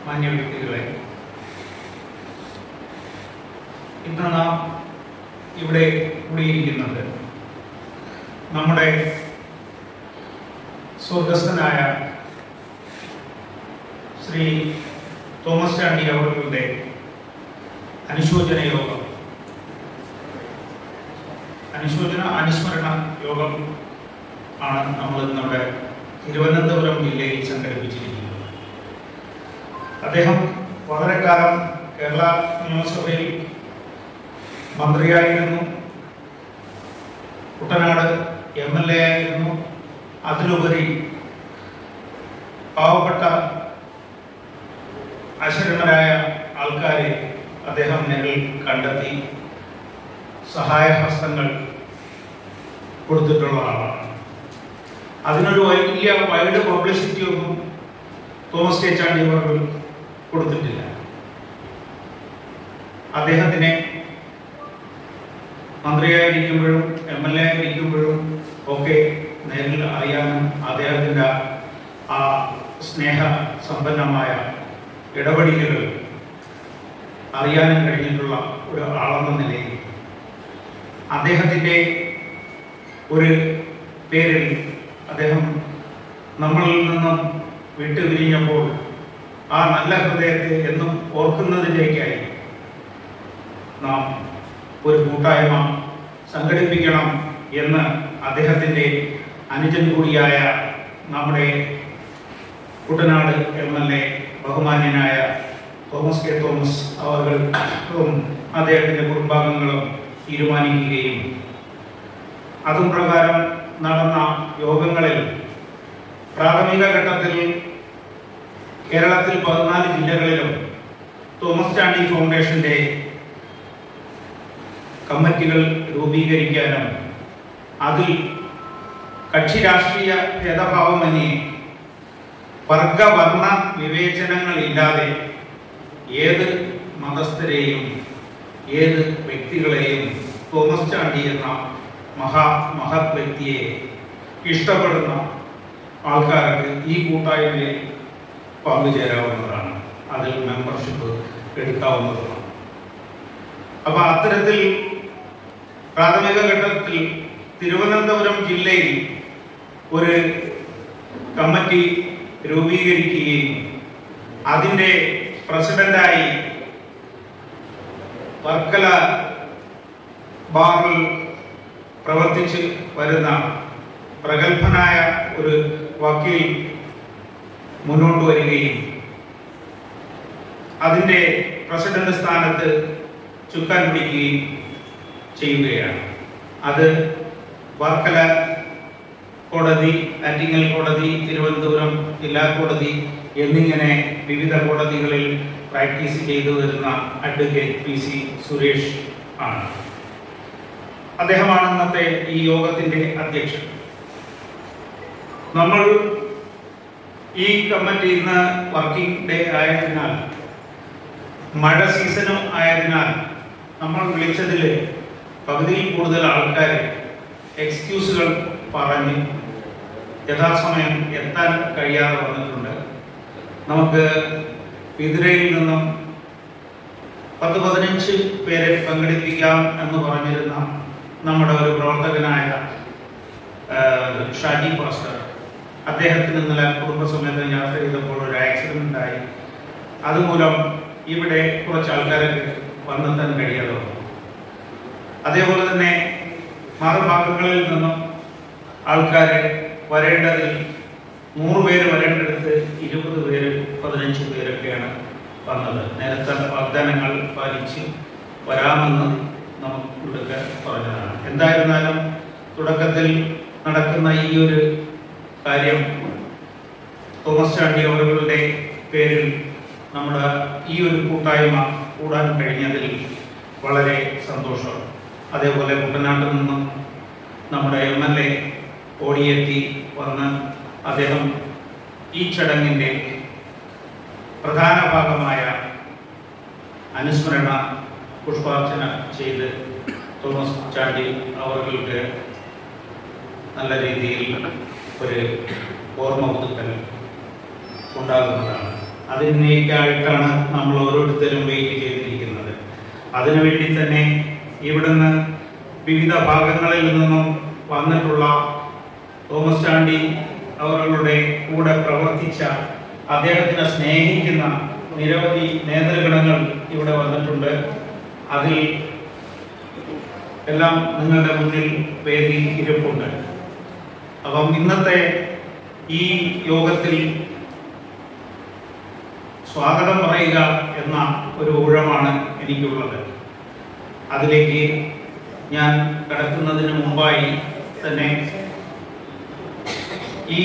മാന്യ വ്യക്തികളെ ഇന്ന് നാം ഇവിടെ കൂടിയിരിക്കുന്നത് നമ്മുടെ സ്വർഗസ്ഥനായ ശ്രീ തോമസ് ചാണ്ടി അവരുടെ അനുശോചന യോഗം അനുശോചന അനുസ്മരണ യോഗം ആണ് നമ്മൾ നമ്മുടെ തിരുവനന്തപുരം ജില്ലയിൽ സംഘടിപ്പിച്ചിരിക്കുന്നത് അദ്ദേഹം വളരെ കാലം കേരള നിയമസഭയിൽ മന്ത്രിയായിരുന്നു കുട്ടനാട് എം എൽ എ ആയിരുന്നു അതിലുപരി പാവപ്പെട്ട അശരണരായ ആൾക്കാരെ അദ്ദേഹം നേരിൽ കണ്ടെത്തി സഹായഹസ്തങ്ങൾ കൊടുത്തിട്ടുള്ള ആളാണ് അതിനൊരു വലിയ വൈഡ് പബ്ലിസിറ്റി ഒന്നും തോമസ് കെ ചാണ്ടി അവർ കൊടുത്തിട്ടില്ല അദ്ദേഹത്തിനെ മന്ത്രിയായിരിക്കുമ്പോഴും എം എൽ എ ആയിരിക്കുമ്പോഴും ഒക്കെ നേരിൽ അറിയാനും അദ്ദേഹത്തിൻ്റെ ആ സ്നേഹ സമ്പന്നമായ ഇടപെടലുകൾ അറിയാനും കഴിഞ്ഞിട്ടുള്ള ഒരു ആളെന്ന നിലയിൽ അദ്ദേഹത്തിൻ്റെ ഒരു പേരിൽ അദ്ദേഹം നമ്മളിൽ നിന്നും വിട്ടുപിരിഞ്ഞപ്പോൾ ആ നല്ല ഹൃദയത്തെ എന്നും ഓർക്കുന്നതിലേക്കായി നാം ഒരു കൂട്ടായ്മ സംഘടിപ്പിക്കണം എന്ന് അദ്ദേഹത്തിൻ്റെ അനുജൻ കൂടിയായ നമ്മുടെ കുട്ടനാട് എം എൽ എ ബഹുമാന്യനായ തോമസ് കെ തോമസ് അവർകളും അദ്ദേഹത്തിൻ്റെ കുടുംബാംഗങ്ങളും തീരുമാനിക്കുകയും അതും പ്രകാരം നടന്ന യോഗങ്ങളിൽ പ്രാഥമിക ഘട്ടത്തിൽ കേരളത്തിൽ പതിനാല് ജില്ലകളിലും തോമസ് ചാണ്ടി ഫൗണ്ടേഷന്റെ കമ്മിറ്റികൾ രൂപീകരിക്കാനും അതിൽ കക്ഷി രാഷ്ട്രീയ ഭേദഭാവമന്യേ വർഗവർണ്ണ വിവേചനങ്ങളില്ലാതെ ഏത് മതസ്ഥരെയും ഏത് വ്യക്തികളെയും തോമസ് ചാണ്ടി എന്ന മഹാ മഹത് വ്യക്തിയെ ഇഷ്ടപ്പെടുന്ന ആൾക്കാർക്ക് ഈ കൂട്ടായ്മയിൽ പങ്കുചേരാവുന്നതാണ് അതിൽ മെമ്പർഷിപ്പ് എടുക്കാവുന്നതാണ് അപ്പൊ അത്തരത്തിൽ പ്രാഥമിക ഘട്ടത്തിൽ തിരുവനന്തപുരം ജില്ലയിൽ ഒരു കമ്മിറ്റി രൂപീകരിക്കുകയും അതിൻ്റെ പ്രസിഡന്റായി വർക്കല ബാറിൽ പ്രവർത്തിച്ച് വരുന്ന പ്രഗത്ഭനായ ഒരു വക്കീൽ മുന്നോട്ട് വരികയും അതിൻ്റെ പ്രസിഡന്റ് സ്ഥാനത്ത് ചുക്കാൻ പിടിക്കുകയും ചെയ്യുകയാണ് അത് വർക്കല കോടതി ആറ്റിങ്ങൽ കോടതി തിരുവനന്തപുരം ജില്ലാ കോടതി എന്നിങ്ങനെ വിവിധ കോടതികളിൽ പ്രാക്ടീസ് ചെയ്തു വരുന്ന അഡ്വക്കേറ്റ് പി സി സുരേഷ് ആണ് അദ്ദേഹമാണ് ഇന്നത്തെ ഈ യോഗത്തിന്റെ അധ്യക്ഷൻ നമ്മൾ ഈ കമ്മിറ്റി ഇന്ന് വർക്കിംഗ് ഡേ ആയതിനാൽ മഴ സീസണും ആയതിനാൽ നമ്മൾ വിളിച്ചതിൽ പകുതിയിൽ കൂടുതൽ ആൾക്കാർ എക്സ്ക്യൂസുകൾ പറഞ്ഞ് യഥാസമയം എത്താൻ കഴിയാതെ വന്നിട്ടുണ്ട് നമുക്ക് വിതുരയിൽ നിന്നും പത്ത് പതിനഞ്ച് പേരെ പങ്കെടുപ്പിക്കാം എന്ന് പറഞ്ഞിരുന്ന നമ്മുടെ ഒരു പ്രവർത്തകനായ ആ, ഷാജി പാസ്റ്റർ അദ്ദേഹത്തിന് ഇന്നലെ കുടുംബസമേതം യാത്ര ചെയ്തപ്പോൾ ഒരു ആക്സിഡന്റ് ഉണ്ടായി അതുമൂലം ഇവിടെ കുറച്ച് ആൾക്കാർക്ക് വന്നെത്താൻ കഴിയാതെ വന്നു അതേപോലെ തന്നെ മറുഭാഗങ്ങളിൽ നിന്നും ആൾക്കാർ വരേണ്ടതിൽ നൂറ് പേര് വരേണ്ടടുത്ത് ഇരുപത് പേര് പതിനഞ്ച് പേരൊക്കെയാണ് വന്നത് നേരത്തെ വാഗ്ദാനങ്ങൾ പാലിച്ച് വരാമെന്ന് നമുക്കൊക്കെ പറഞ്ഞതാണ് എന്തായിരുന്നാലും തുടക്കത്തിൽ നടക്കുന്ന ഈ ഒരു കാര്യം തോമസ് ചാണ്ടി അവരുടെ പേരിൽ നമ്മുടെ ഈ ഒരു കൂട്ടായ്മ കൂടാൻ കഴിഞ്ഞതിൽ വളരെ സന്തോഷം അതേപോലെ കുട്ടനാട്ടിൽ നിന്നും നമ്മുടെ എം എൽ എ ഓടിയെത്തി വന്ന് അദ്ദേഹം ഈ ചടങ്ങിൻ്റെ പ്രധാന ഭാഗമായ അനുസ്മരണ പുഷ്പാർച്ചന ചെയ്ത് തോമസ് ചാണ്ടി അവർക്ക് നല്ല രീതിയിൽ ഒരു ഓർമ്മ പുതുക്കൽ ഉണ്ടാകുന്നതാണ് അതിനേക്കായിട്ടാണ് നമ്മൾ ഓരോരുത്തരും വെയിറ്റ് ചെയ്തിരിക്കുന്നത് അതിനുവേണ്ടി തന്നെ ഇവിടുന്ന് വിവിധ ഭാഗങ്ങളിൽ നിന്നും വന്നിട്ടുള്ള തോമസ് ചാണ്ടി അവരുടെ കൂടെ പ്രവർത്തിച്ച അദ്ദേഹത്തിനെ സ്നേഹിക്കുന്ന നിരവധി നേതൃഗണങ്ങൾ ഇവിടെ വന്നിട്ടുണ്ട് അതിൽ എല്ലാം നിങ്ങളുടെ മുന്നിൽ വേദി ഇരിപ്പുണ്ട് അപ്പം ഇന്നത്തെ ഈ യോഗത്തിൽ സ്വാഗതം പറയുക എന്ന ഒരു ഊഴമാണ് എനിക്കുള്ളത് അതിലേക്ക് ഞാൻ കടക്കുന്നതിന് മുമ്പായി തന്നെ ഈ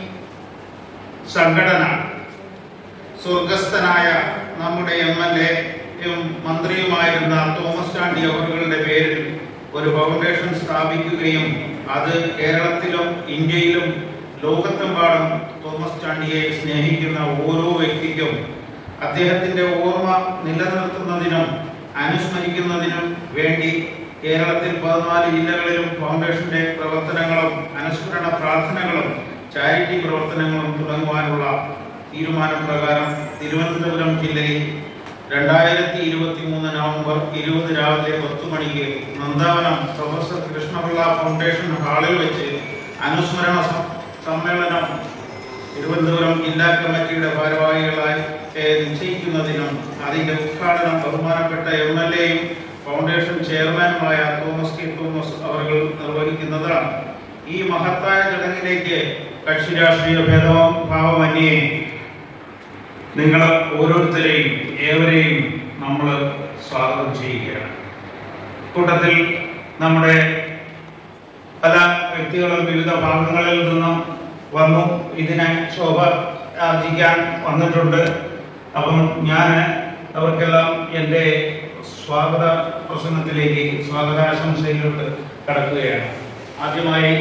സംഘടന സ്വർഗസ്ഥനായ നമ്മുടെ എം എൽ എയും മന്ത്രിയുമായിരുന്ന തോമസ് ചാണ്ടി അവരുടെ പേരിൽ ഒരു ഫൗണ്ടേഷൻ സ്ഥാപിക്കുകയും അത് കേരളത്തിലും ഇന്ത്യയിലും ലോകത്തെമ്പാടും തോമസ് ചാണ്ടിയെ സ്നേഹിക്കുന്ന ഓരോ വ്യക്തിക്കും അദ്ദേഹത്തിന്റെ ഓർമ്മ നിലനിർത്തുന്നതിനും അനുസ്മരിക്കുന്നതിനും വേണ്ടി കേരളത്തിൽ പതിനാല് ജില്ലകളിലും ഫൗണ്ടേഷന്റെ പ്രവർത്തനങ്ങളും അനുസ്മരണ പ്രാർത്ഥനകളും ചാരിറ്റി പ്രവർത്തനങ്ങളും തുടങ്ങുവാനുള്ള തീരുമാനം പ്രകാരം തിരുവനന്തപുരം ജില്ലയിൽ രണ്ടായിരത്തി ഇരുപത്തി മൂന്ന് നവംബർ ഇരുപത് രാവിലെ പത്ത് മണിക്ക് നന്ദാവനം പ്രൊഫസർ കൃഷ്ണപിള്ള ഫൗണ്ടേഷൻ ഹാളിൽ വെച്ച് അനുസ്മരണ സ- സമ്മേളനം തിരുവനന്തപുരം ജില്ലാ കമ്മിറ്റിയുടെ ഭാരവാഹികളായി ഏ, നിശ്ചയിക്കുന്നതിനും അതിന്റെ ഉദ്ഘാടനം ബഹുമാനപ്പെട്ട എം എൽ എയും ഫൗണ്ടേഷൻ ചെയർമാനുമായ തോമസ് കെ തോമസ് അവർ നിർവഹിക്കുന്നതാണ് ഈ മഹത്തായ ചടങ്ങിലേക്ക് കക്ഷി രാഷ്ട്രീയ ഭേദവും ഭാവമന്യേ നിങ്ങൾ ഓരോരുത്തരെയും ഏവരെയും നമ്മൾ സ്വാഗതം ചെയ്യുകയാണ് കൂട്ടത്തിൽ നമ്മുടെ പല വ്യക്തികളും വിവിധ ഭാഗങ്ങളിൽ നിന്നും വന്നു ഇതിനെ ശോഭ ആർജിക്കാൻ വന്നിട്ടുണ്ട് അപ്പം ഞാൻ അവർക്കെല്ലാം എൻ്റെ സ്വാഗത പ്രസംഗത്തിലേക്ക് സ്വാഗതാശംസയിലോട്ട് കടക്കുകയാണ് ആദ്യമായി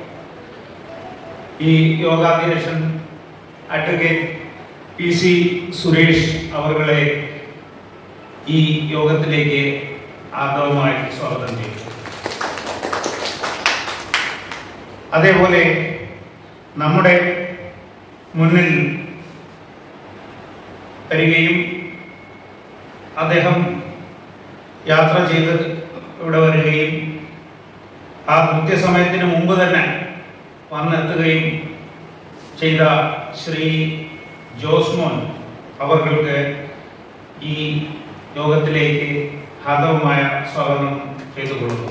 ഈ യോഗാധ്യക്ഷൻ അഡ്വക്കേറ്റ് പി സി സുരേഷ് അവരുടെ ഈ യോഗത്തിലേക്ക് ആദരവുമായി സ്വാഗതം ചെയ്തു അതേപോലെ നമ്മുടെ മുന്നിൽ വരികയും അദ്ദേഹം യാത്ര ചെയ്ത് ഇവിടെ വരികയും ആ കൃത്യസമയത്തിന് മുമ്പ് തന്നെ വന്നെത്തുകയും ചെയ്ത ശ്രീ ജോസ്മോൻ അവർക്ക് ഈ യോഗത്തിലേക്ക് ഹാർദവമായ സ്വാഗതം ചെയ്തു കൊടുക്കുന്നു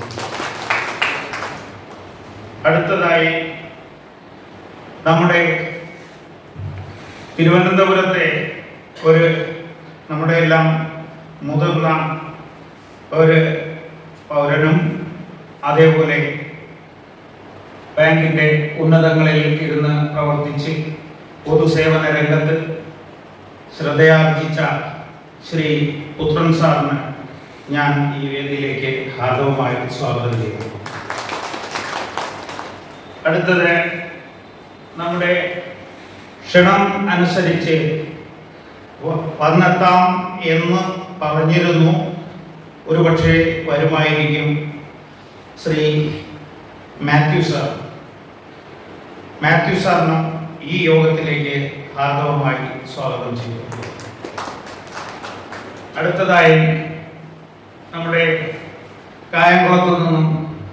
അടുത്തതായി നമ്മുടെ തിരുവനന്തപുരത്തെ ഒരു നമ്മുടെ എല്ലാം മുതിർന്ന ഒരു പൗരനും അതേപോലെ ബാങ്കിന്റെ ഉന്നതങ്ങളിൽ ഇരുന്ന് പ്രവർത്തിച്ച് പൊതുസേവന രംഗത്ത് ശ്രദ്ധയാർജിച്ച ശ്രീ പുത്രൻ സാറിന് ഞാൻ ഈ വേദിയിലേക്ക് ഹാർദവമായി സ്വാഗതം ചെയ്യുന്നു അടുത്തത് നമ്മുടെ ക്ഷണം അനുസരിച്ച് വ- വന്നെത്താം എന്ന് പറഞ്ഞിരുന്നു ഒരുപക്ഷെ വരുമായിരിക്കും ശ്രീ മാത്യു സാർ മാത്യു സാറിന് ഈ യോഗത്തിലേക്ക് ഹാർദവമായി സ്വാഗതം ചെയ്യുന്നു അടുത്തതായി നമ്മുടെ കായംകുളത്തു നിന്നും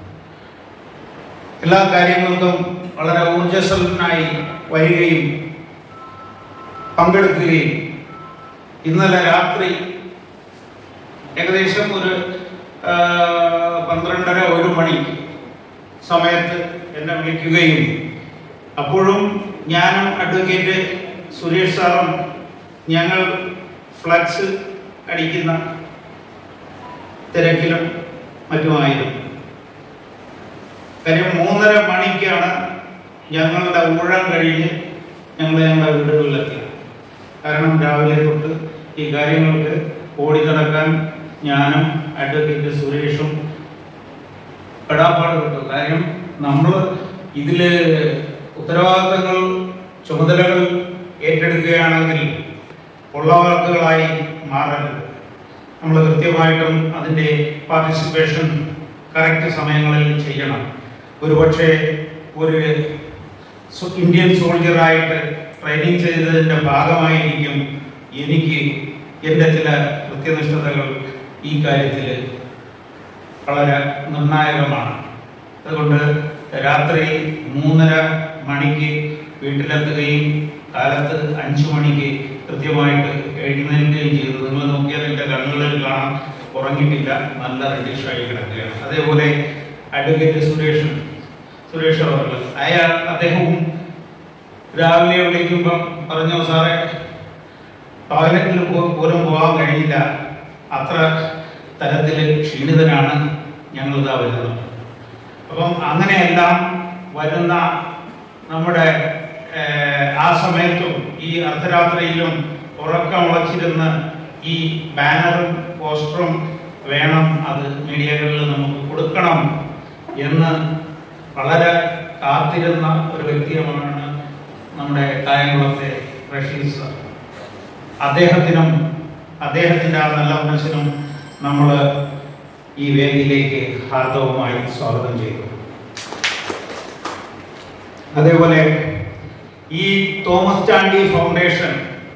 എല്ലാ കാര്യങ്ങൾക്കും വളരെ ഊർജസ്വലനായി വരികയും പങ്കെടുക്കുകയും ഇന്നലെ രാത്രി ഏകദേശം ഒരു ആ, പന്ത്രണ്ടര ഒരു മണി സമയത്ത് എന്നെ വിളിക്കുകയും അപ്പോഴും ഞാനും അഡ്വക്കേറ്റ് സുരേഷ് സാറും ഞങ്ങൾ ഫ്ലക്സ് അടിക്കുന്ന തിരക്കിലും മറ്റുമായിരുന്നു കാര്യം മൂന്നര മണിക്കാണ് ഞങ്ങളുടെ ഊഴം കഴിഞ്ഞ് ഞങ്ങൾ ഞങ്ങളുടെ വീടുകളിലെത്തിയത് കാരണം രാവിലെ തൊട്ട് ഈ കാര്യങ്ങൾക്ക് ഓടി നടക്കാൻ ഞാനും അഡ്വക്കേറ്റ് സുരേഷും പെടാപ്പാട് കിട്ടും കാര്യം നമ്മൾ ഇതില് ഉത്തരവാദിത്തങ്ങൾ ചുമതലകൾ ഏറ്റെടുക്കുകയാണെങ്കിൽ ഉള്ളവർക്കുകളായി മാറരുത് നമ്മൾ കൃത്യമായിട്ടും അതിൻ്റെ പാർട്ടിസിപ്പേഷൻ കറക്റ്റ് സമയങ്ങളിൽ ചെയ്യണം ഒരുപക്ഷെ ഒരു സു- ഇന്ത്യൻ സോൾജറായിട്ട് ട്രെയിനിങ് ചെയ്തതിൻ്റെ ഭാഗമായിരിക്കും എനിക്ക് എൻ്റെ ചില കൃത്യനിഷ്ഠതകൾ ഈ കാര്യത്തിൽ വളരെ നിർണായകമാണ് അതുകൊണ്ട് രാത്രി മൂന്നര മണിക്ക് വീട്ടിലെത്തുകയും കാലത്ത് അഞ്ചു മണിക്ക് കൃത്യമായിട്ട് എഴുന്നേൽക്കുകയും ചെയ്തു നിങ്ങൾ നോക്കിയാൽ എൻ്റെ കണ്ണുകളിൽ കാണാം ഉറങ്ങിയിട്ടില്ല നല്ല റെഡിഷായി കിടക്കുകയാണ് അതേപോലെ അഡ്വക്കേറ്റ് സുരേഷ് സുരേഷ് അവർ അയാൾ അദ്ദേഹവും രാവിലെ വിളിക്കുമ്പം പറഞ്ഞു സാറേ ടോയ്ലറ്റിൽ പോ- പോലും പോകാൻ കഴിയില്ല അത്ര തരത്തിൽ ക്ഷീണിതനാണ് ഞങ്ങളിതാ വരുന്നത് അപ്പം അങ്ങനെയെല്ലാം വരുന്ന നമ്മുടെ ഏഹ്, ആ സമയത്തും ഈ അർദ്ധരാത്രിയിലും ഉറക്കമുളച്ചിരുന്ന് ഈ ബാനറും പോസ്റ്ററും വേണം അത് മീഡിയകളിൽ നമുക്ക് കൊടുക്കണം എന്ന് വളരെ കാത്തിരുന്ന ഒരു വ്യക്തിയുമാണ് നമ്മുടെ കായംകുളത്തെ റഷീദ് സാർ അദ്ദേഹത്തിനും അദ്ദേഹത്തിൻ്റെ ആ നല്ല മനസ്സിനും നമ്മൾ ഈ വേദിയിലേക്ക് ഹാർദവമായി സ്വാഗതം ചെയ്തു അതേപോലെ ഈ തോമസ് ചാണ്ടി ഫൗണ്ടേഷൻ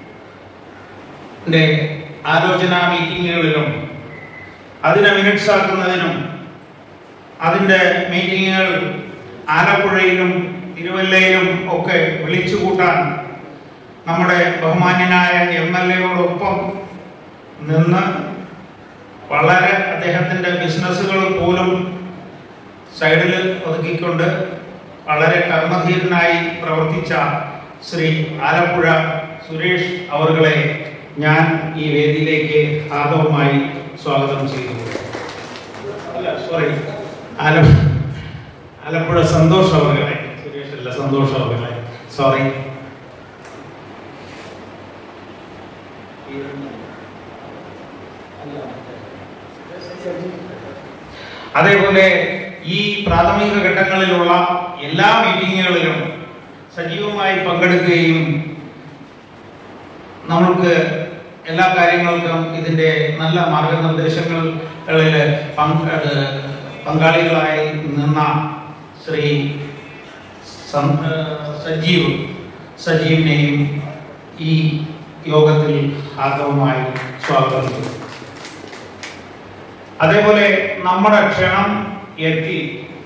ആലോചനാ മീറ്റിങ്ങുകളിലും അതിനെ മിനിറ്റ്സ് ആക്കുന്നതിനും അതിൻ്റെ മീറ്റിങ്ങുകൾ ആലപ്പുഴയിലും തിരുവല്ലയിലും ഒക്കെ വിളിച്ചു കൂട്ടാൻ നമ്മുടെ ബഹുമാന്യനായ എം എൽ എയോടൊപ്പം നിന്ന് വളരെ അദ്ദേഹത്തിൻ്റെ ബിസിനസ്സുകൾ പോലും സൈഡിൽ ഒതുക്കിക്കൊണ്ട് വളരെ കർമ്മധീരനായി പ്രവർത്തിച്ച ശ്രീ ആലപ്പുഴ സുരേഷ് അവറുകളെ ഞാൻ ഈ വേദിയിലേക്ക് ആദവമായി സ്വാഗതം ചെയ്യുന്നു അല്ല സോറി ആല ആലപ്പുഴ സന്തോഷ് അവറുകളെ സുരേഷ് അല്ല സന്തോഷ് അവറുകളെ സോറി അതേപോലെ ഈ പ്രാഥമിക ഘട്ടങ്ങളിലുള്ള എല്ലാ മീറ്റിങ്ങുകളിലും സജീവമായി പങ്കെടുക്കുകയും നമ്മൾക്ക് എല്ലാ കാര്യങ്ങൾക്കും ഇതിൻ്റെ നല്ല മാർഗനിർദ്ദേശങ്ങളിൽ പങ്ക് അത് പങ്കാളികളായി നിന്ന ശ്രീ സം- ഏഹ് സജീവ് സജീവിനെയും ഈ യോഗത്തിൽ ഹാർദവമായി സ്വാഗതം ചെയ്തു അതേപോലെ നമ്മുടെ ക്ഷണം എത്തി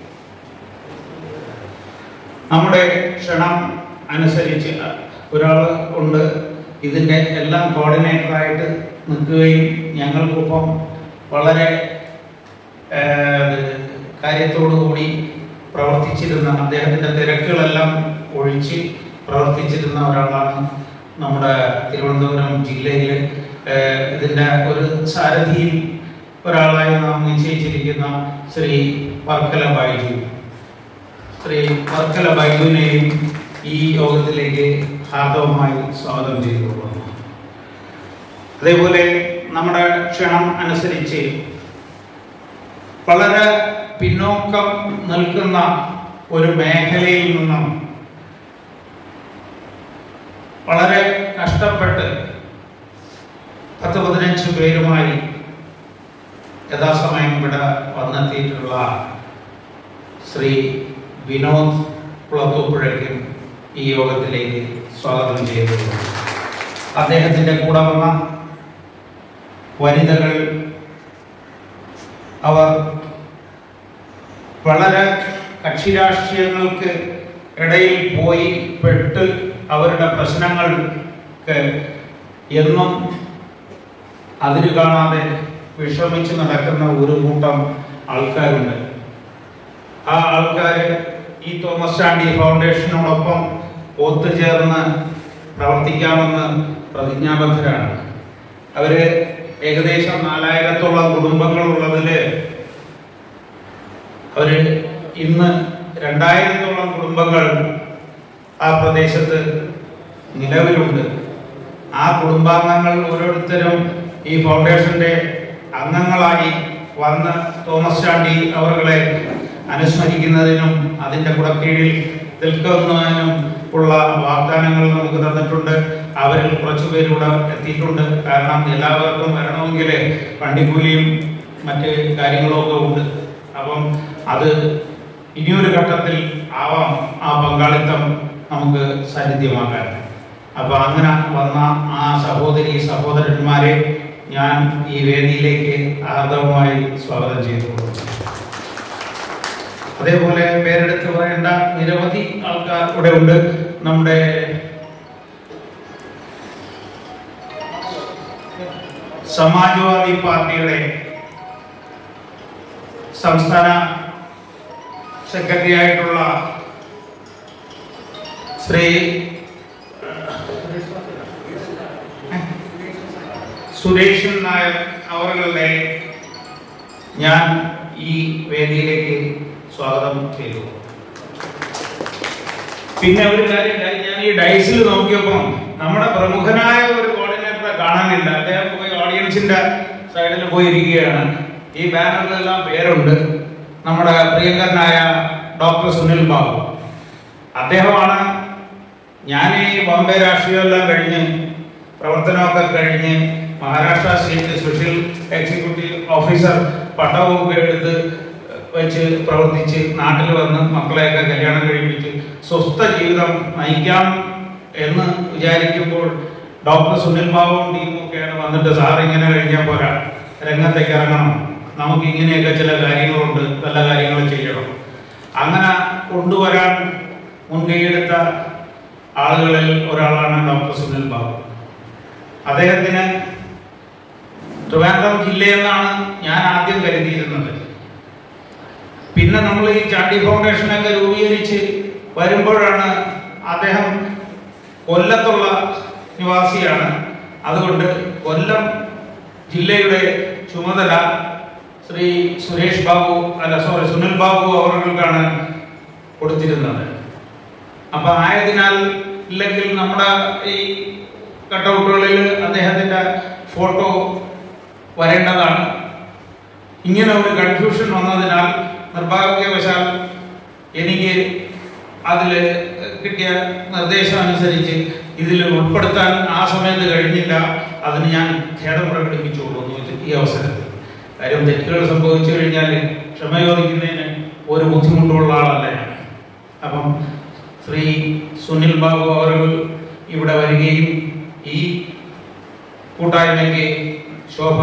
നമ്മുടെ ക്ഷണം അനുസരിച്ച് ഒരാൾ ഉണ്ട് ഇതിൻ്റെ എല്ലാം കോർഡിനേറ്ററായിട്ട് നിൽക്കുകയും ഞങ്ങൾക്കൊപ്പം വളരെ ഏഹ്, കാര്യത്തോടു കൂടി പ്രവർത്തിച്ചിരുന്ന അദ്ദേഹത്തിൻ്റെ തിരക്കുകളെല്ലാം ഒഴിച്ച് പ്രവർത്തിച്ചിരുന്ന ഒരാളാണ് നമ്മുടെ തിരുവനന്തപുരം ജില്ലയിൽ ഏഹ്, ഇതിൻ്റെ ഒരു സാരഥിയിൽ ഒരാളായി നാം നിശ്ചയിച്ചിരിക്കുന്ന ശ്രീ വർക്കല ബൈജു ശ്രീ വർക്കല ബൈജുവിനെയും ഈ യോഗത്തിലേക്ക് ഹാർദവമായി സ്വാഗതം ചെയ്തു കൊള്ളുന്നു അതേപോലെ നമ്മുടെ ക്ഷണം അനുസരിച്ച് വളരെ പിന്നോക്കം നിൽക്കുന്ന ഒരു മേഖലയിൽ നിന്നും വളരെ കഷ്ടപ്പെട്ട് പത്ത് പതിനഞ്ച് പേരുമായി യഥാസമയം ഇവിടെ വന്നെത്തിയിട്ടുള്ള ശ്രീ വിനോദ് കുളത്തൂപ്പുഴയ്ക്കും ഈ യോഗത്തിലേക്ക് സ്വാഗതം ചെയ്തു അദ്ദേഹത്തിൻ്റെ കൂടെ വന്ന വനിതകൾ അവർ വളരെ കക്ഷി രാഷ്ട്രീയങ്ങൾക്ക് ഇടയിൽ പോയി പെട്ട് അവരുടെ പ്രശ്നങ്ങൾക്ക് എന്നും അതിര് കാണാതെ വിഷമിച്ച് നടക്കുന്ന ഒരു കൂട്ടം ആൾക്കാരുണ്ട് ആ ആൾക്കാർ ഈ തോമസ് ചാണ്ടി ഫൗണ്ടേഷനോടൊപ്പം ഒത്തുചേർന്ന് പ്രവർത്തിക്കാമെന്ന് പ്രതിജ്ഞാബദ്ധരാണ് അവര് ഏകദേശം നാലായിരത്തോളം കുടുംബങ്ങളുള്ളതില് അവര് ഇന്ന് രണ്ടായിരത്തോളം കുടുംബങ്ങൾ ആ പ്രദേശത്ത് നിലവിലുണ്ട് ആ കുടുംബാംഗങ്ങൾ ഓരോരുത്തരും ഈ ഫൗണ്ടേഷന്റെ അംഗങ്ങളായി വന്ന് തോമസ് ചാണ്ടി അവരുടെ അനുസ്മരിക്കുന്നതിനും അതിന്റെ കുടക്കീഴിൽ നിൽക്കുന്നതിനും ഉള്ള വാഗ്ദാനങ്ങൾ നമുക്ക് തന്നിട്ടുണ്ട് അവരിൽ കുറച്ചുപേരൂടെ എത്തിയിട്ടുണ്ട് കാരണം എല്ലാവർക്കും വരണമെങ്കിൽ വണ്ടിക്കൂലിയും മറ്റ് കാര്യങ്ങളൊക്കെ ഉണ്ട് അപ്പം അത് ഇനിയൊരു ഘട്ടത്തിൽ ആവാം ആ പങ്കാളിത്തം നമുക്ക് സാന്നിധ്യമാക്കാൻ അപ്പൊ അങ്ങനെ വന്ന ആ സഹോദരി സഹോദരി സഹോദരന്മാരെ ഞാൻ ഈ വേദിയിലേക്ക് ആർദവമായി സ്വാഗതം ചെയ്തുകൊള്ളുന്നു അതേപോലെ പേരെടുത്ത് പറയേണ്ട നിരവധി ആൾക്കാർ ഇവിടെ ഉണ്ട് നമ്മുടെ സമാജ്വാദി പാർട്ടിയുടെ സംസ്ഥാന സെക്രട്ടറി ആയിട്ടുള്ള ശ്രീ സുരേഷൻ നായർ അവരുടെ ഞാൻ ഈ വേദിയിലേക്ക് സ്വാഗതം ചെയ്തു പിന്നെ ഒരു കാര്യം ഉണ്ടായി. ഞാൻ ഈ ഡൈസിൽ നോക്കിയപ്പോൾ നമ്മുടെ പ്രമുഖനായ ഒരു കോർഡിനേറ്ററെ കാണാനില്ല അദ്ദേഹം പോയി ഓഡിയൻസിന്റെ സൈഡിൽ പോയി ഇരിക്കുകയാണ് ഈ ബാനറിലെല്ലാം പേരുണ്ട് നമ്മുടെ പ്രിയങ്കരനായ ഡോക്ടർ സുനിൽ ബാബു അദ്ദേഹമാണ് ഞാൻ ഈ ബോംബെ രാഷ്ട്രീയമെല്ലാം കഴിഞ്ഞ് പ്രവർത്തനമൊക്കെ കഴിഞ്ഞ് Maharashtra state special executive officer പട്ടമൊക്കെ എടുത്ത് വെച്ച് പ്രവർത്തിച്ച് നാട്ടിൽ വന്ന് മക്കളെയൊക്കെ കല്യാണം കഴിപ്പിച്ച് സ്വസ്ഥ ജീവിതം നയിക്കാം എന്ന് വിചാരിക്കുമ്പോൾ ഡോക്ടർ സുനിൽ ബാബുവും ടീമും ഒക്കെയാണ് വന്നിട്ട് സാർ ഇങ്ങനെ കഴിഞ്ഞാൽ പോരാ രംഗത്തേക്ക് ഇറങ്ങണം നമുക്ക് ഇങ്ങനെയൊക്കെ ചില കാര്യങ്ങളുണ്ട് നല്ല കാര്യങ്ങൾ ചെയ്യണം അങ്ങനെ കൊണ്ടുവരാൻ മുൻകൈയെടുത്ത ആളുകളിൽ ഒരാളാണ് ഡോക്ടർ സുനിൽ ബാബു അദ്ദേഹത്തിന് ട്രിവാൻഡ്രം ജില്ലയെന്നാണ് ഞാൻ ആദ്യം കരുതിയിരുന്നത് പിന്നെ നമ്മൾ ഈ ചാണ്ടി ഫൗണ്ടേഷനൊക്കെ രൂപീകരിച്ച് വരുമ്പോഴാണ് അദ്ദേഹം കൊല്ലത്തുള്ള നിവാസിയാണ് അതുകൊണ്ട് കൊല്ലം ജില്ലയുടെ ചുമതല ശ്രീ സുരേഷ് ബാബു അല്ല സോറി സുനിൽ ബാബു അവർക്കാണ് കൊടുത്തിരുന്നത് അപ്പൊ ആയതിനാൽ ഇല്ലെങ്കിൽ നമ്മുടെ ഈ കട്ടൗട്ടുകളിൽ അദ്ദേഹത്തിന്റെ ഫോട്ടോ വരേണ്ടതാണ് ഇങ്ങനെ ഒരു കൺഫ്യൂഷൻ വന്നതിനാൽ നിർഭാഗ്യവശാൽ എനിക്ക് അതിൽ കിട്ടിയ നിർദ്ദേശം അനുസരിച്ച് ഇതിൽ ഉൾപ്പെടുത്താൻ ആ സമയത്ത് കഴിഞ്ഞില്ല അതിന് ഞാൻ ഖേദം പ്രകടിപ്പിച്ചുകൊള്ളുന്നു ഇത് ഈ അവസരത്തിൽ കാര്യം തെറ്റുകൾ സംഭവിച്ചു കഴിഞ്ഞാൽ ക്ഷമ ചോദിക്കുന്നതിന് ഒരു ബുദ്ധിമുട്ടുള്ള ആളല്ല ഞാൻ അപ്പം ശ്രീ സുനിൽ ബാബു അവർ ഇവിടെ വരികയും ഈ കൂട്ടായ്മയ്ക്ക് ശോഭ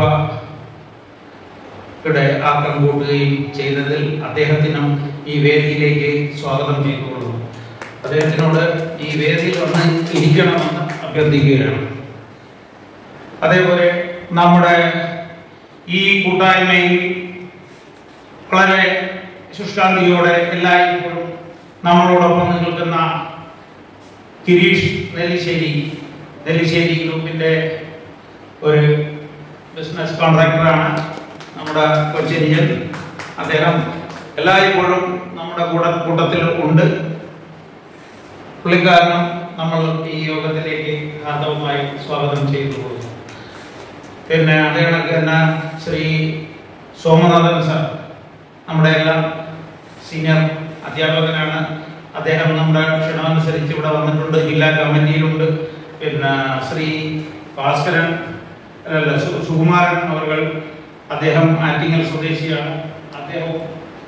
യുടെ ആക്കം കൂട്ടുകയും ചെയ്തതിൽ അദ്ദേഹത്തിനും ഈ വേദിയിലേക്ക് സ്വാഗതം ചെയ്തുകൊള്ളുന്നു അദ്ദേഹത്തിനോട് ഈ വേദിയിൽ വന്ന് ഇരിക്കണമെന്ന് അഭ്യർത്ഥിക്കുകയാണ് അതേപോലെ നമ്മുടെ ഈ കൂട്ടായ്മയിൽ വളരെ ശുഷ്കാന്തിയോടെ എല്ലായ്പ്പോഴും നമ്മളോടൊപ്പം നിൽക്കുന്ന ഗിരീഷ് നെല്ലിശ്ശേരി നെല്ലിശ്ശേരി ഗ്രൂപ്പിന്റെ ഒരു ബിസിനസ് കോൺട്രാക്ടറാണ് നമ്മുടെ കൊച്ചിരിയൻ അദ്ദേഹം എല്ലായ്പ്പോഴും നമ്മുടെ കൂട കൂട്ടത്തിൽ ഉണ്ട് പുള്ളിക്കാരനും നമ്മൾ ഈ യോഗത്തിലേക്ക് ഹാർദവമായി സ്വാഗതം ചെയ്തു കൊടുക്കും പിന്നെ അതേ കണക്ക് തന്നെ ശ്രീ സോമനാഥൻ സാർ നമ്മുടെ എല്ലാം സീനിയർ അധ്യാപകനാണ് അദ്ദേഹം നമ്മുടെ ക്ഷണമനുസരിച്ച് ഇവിടെ വന്നിട്ടുണ്ട് ജില്ലാ കമ്മിറ്റിയിലുണ്ട് പിന്നെ ശ്രീ ഭാസ്കരൻ അല്ല സു- സുകുമാരൻ അവർ അദ്ദേഹം ആറ്റിങ്ങൽ സ്വദേശിയാണ് അദ്ദേഹവും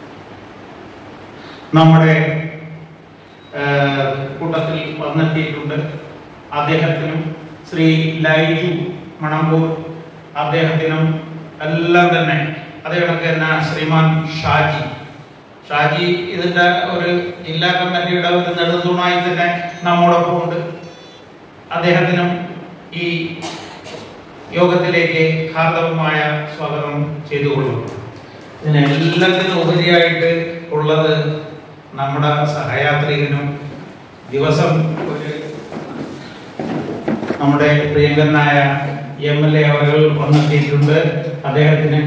നമ്മുടെ ആ, കൂട്ടത്തിൽ വന്നെത്തിയിട്ടുണ്ട് അദ്ദേഹത്തിനും ശ്രീ ലൈജു മണമ്പൂർ അദ്ദേഹത്തിനും എല്ലാം തന്നെ അതേ കണക്ക് തന്നെ ശ്രീമാൻ ഷാജി ഷാജി ഇതിന്റെ ഒരു ജില്ലാ കമ്മിറ്റിയുടെ ഒരു നെടുന്തൂണായി തന്നെ നമ്മോടൊപ്പം ഉണ്ട് അദ്ദേഹത്തിനും ഈ യോഗത്തിലേക്ക് ഹാർദവമായ സ്വാഗതം ചെയ്തുകൊള്ളുന്നു ഇതിനെല്ലാത്തിനും ഉപരിയായിട്ട് ഉള്ളത് നമ്മുടെ സഹയാത്രികനും ദിവസം ഒരു നമ്മുടെ പ്രിയങ്കരനായ എം എൽ എ അവർ വന്നെത്തിയിട്ടുണ്ട് അദ്ദേഹത്തിന്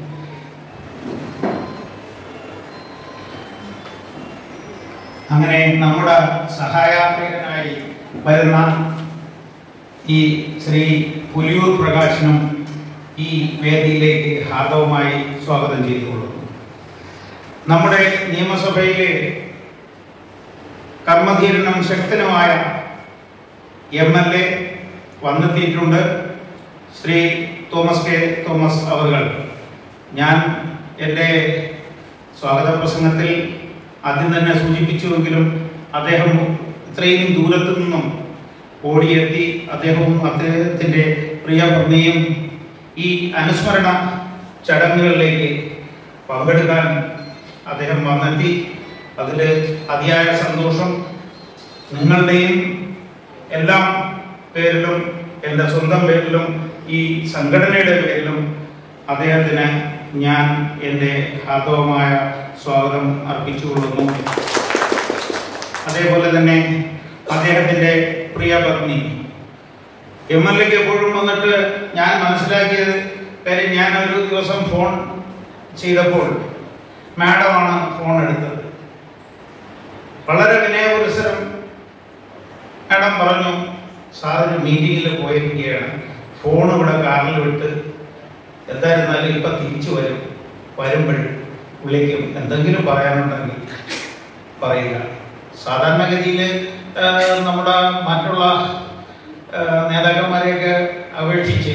അങ്ങനെ നമ്മുടെ സഹായാത്രികനായി വരുന്ന ഈ ശ്രീ പുലിയൂർ പ്രകാശനും ഈ വേദിയിലേക്ക് ഹാർദവമായി സ്വാഗതം ചെയ്തുകൊള്ളുന്നു നമ്മുടെ നിയമസഭയിലെ കർമ്മധീരനും ശക്തനുമായ എം എൽ എ വന്നെത്തിയിട്ടുണ്ട് ശ്രീ തോമസ് കെ തോമസ് അവർ ഞാൻ എൻ്റെ സ്വാഗത പ്രസംഗത്തിൽ ആദ്യം തന്നെ സൂചിപ്പിച്ചുവെങ്കിലും അദ്ദേഹം ഇത്രയും ദൂരത്തു നിന്നും ഓടിയെത്തി അദ്ദേഹവും അദ്ദേഹത്തിൻ്റെ പ്രിയ പത്നിയും ഈ അനുസ്മരണ ചടങ്ങുകളിലേക്ക് പങ്കെടുക്കാൻ അദ്ദേഹം വന്നെത്തി അതിൽ അതിയായ സന്തോഷം നിങ്ങളുടെയും എല്ലാം പേരിലും എൻ്റെ സ്വന്തം പേരിലും ഈ സംഘടനയുടെ പേരിലും അദ്ദേഹത്തിന് ഞാൻ എൻ്റെ ഹാർദവമായ സ്വാഗതം അർപ്പിച്ചുകൊള്ളുന്നു അതേപോലെ തന്നെ അദ്ദേഹത്തിൻ്റെ പ്രിയ പത്നി എം എൽ എക്ക് എപ്പോഴും വന്നിട്ട് ഞാൻ മനസ്സിലാക്കിയത് കാര്യം ഞാൻ ഒരു ദിവസം ഫോൺ ചെയ്തപ്പോൾ മാഡമാണ് ഫോൺ എടുത്തത് വളരെ വിനയപുരസരം മാഡം പറഞ്ഞു സാറിന് മീറ്റിങ്ങിൽ പോയിരിക്കുകയാണ് ഫോൺ ഇവിടെ കാറിൽ വിട്ട് എന്തായിരുന്നാലും ഇപ്പം തിരിച്ചു വരും വരുമ്പോൾ വിളിക്കും എന്തെങ്കിലും പറയാനുണ്ടെങ്കിൽ പറയുക സാധാരണഗതിയിൽ നമ്മുടെ മറ്റുള്ള ആ, നേതാക്കന്മാരെയൊക്കെ അപേക്ഷിച്ച്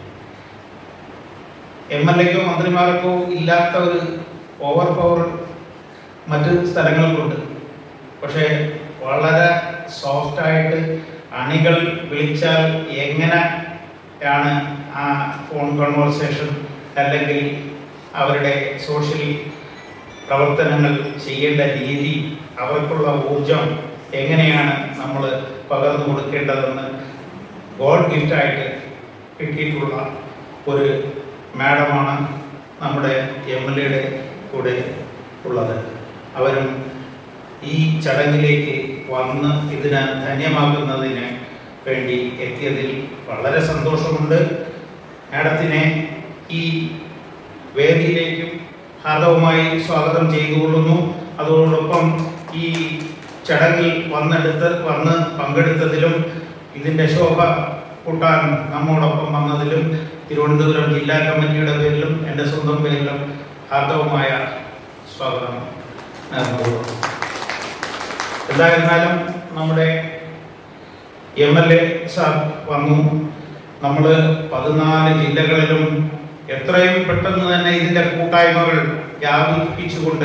എം എൽ എക്കോ മന്ത്രിമാർക്കോ ഇല്ലാത്ത ഒരു ഓവർ പവർ മറ്റ് സ്ഥലങ്ങൾക്കുണ്ട് പക്ഷേ വളരെ സോഫ്റ്റായിട്ട് അണികൾ വിളിച്ചാൽ എങ്ങനെയാണ് ആ ഫോൺ കോൺവെർസേഷൻ അല്ലെങ്കിൽ അവരുടെ സോഷ്യൽ പ്രവർത്തനങ്ങൾ ചെയ്യേണ്ട രീതി അവർക്കുള്ള ഊർജം എങ്ങനെയാണ് നമ്മൾ പകർന്നു കൊടുക്കേണ്ടതെന്ന് ഗോഡ് ഗിഫ്റ്റായിട്ട് കിട്ടിയിട്ടുള്ള ഒരു മാഡമാണ് നമ്മുടെ എം എൽ എയുടെ കൂടെ ഉള്ളത് അവരും ഈ ചടങ്ങിലേക്ക് വന്ന് ഇതിനെ ധന്യമാക്കുന്നതിന് വേണ്ടി എത്തിയതിൽ വളരെ സന്തോഷമുണ്ട് മാഡത്തിനെ ഈ വേദിയിലേക്കും ഹാർദവുമായി സ്വാഗതം ചെയ്തുകൊള്ളുന്നു അതോടൊപ്പം ഈ ചടങ്ങിൽ വന്നെടുത്ത് വന്ന് പങ്കെടുത്തതിലും ഇതിൻ്റെ ശോഭ കൂട്ടാൻ നമ്മോടൊപ്പം വന്നതിലും തിരുവനന്തപുരം ജില്ലാ കമ്മിറ്റിയുടെ പേരിലും എൻ്റെ സ്വന്തം പേരിലും ഹാർദവുമായ സ്വാഗതം നേർന്നുകൊള്ളുന്നു എന്തായിരുന്നാലും നമ്മുടെ എം എൽ എ സാർ വന്നു നമ്മൾ പതിനാല് ജില്ലകളിലും എത്രയും പെട്ടെന്ന് തന്നെ ഇതിൻ്റെ കൂട്ടായ്മകൾ വ്യാപിപ്പിച്ചുകൊണ്ട്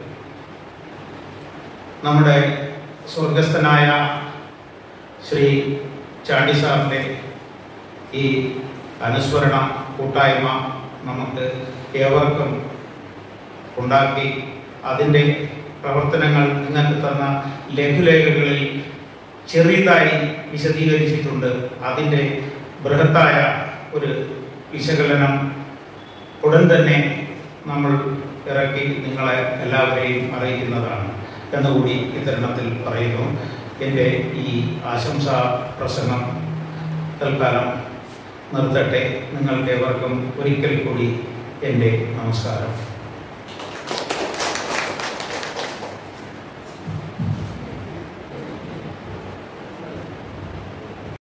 നമ്മുടെ സ്വർഗസ്ഥനായ ശ്രീ ചാണ്ടി സാറിൻ്റെ ഈ അനുസ്മരണ കൂട്ടായ്മ നമുക്ക് ഏവർക്കും ഉണ്ടാക്കി അതിൻ്റെ പ്രവർത്തനങ്ങൾ നിങ്ങൾക്ക് തന്ന ലഘുലേഖകളിൽ ചെറിയതായി വിശദീകരിച്ചിട്ടുണ്ട് അതിൻ്റെ ബൃഹത്തായ ഒരു വിശകലനം ഉടൻ തന്നെ നമ്മൾ ഇറക്കി നിങ്ങളെ എല്ലാവരെയും അറിയിക്കുന്നതാണ് എന്നുകൂടി ഇത്തരണത്തിൽ പറയുന്നു എൻ്റെ ഈ ആശംസാ പ്രസംഗം തൽക്കാലം നിർത്തട്ടെ നിങ്ങൾക്ക് ഏവർക്കും ഒരിക്കൽ കൂടി എൻ്റെ നമസ്കാരം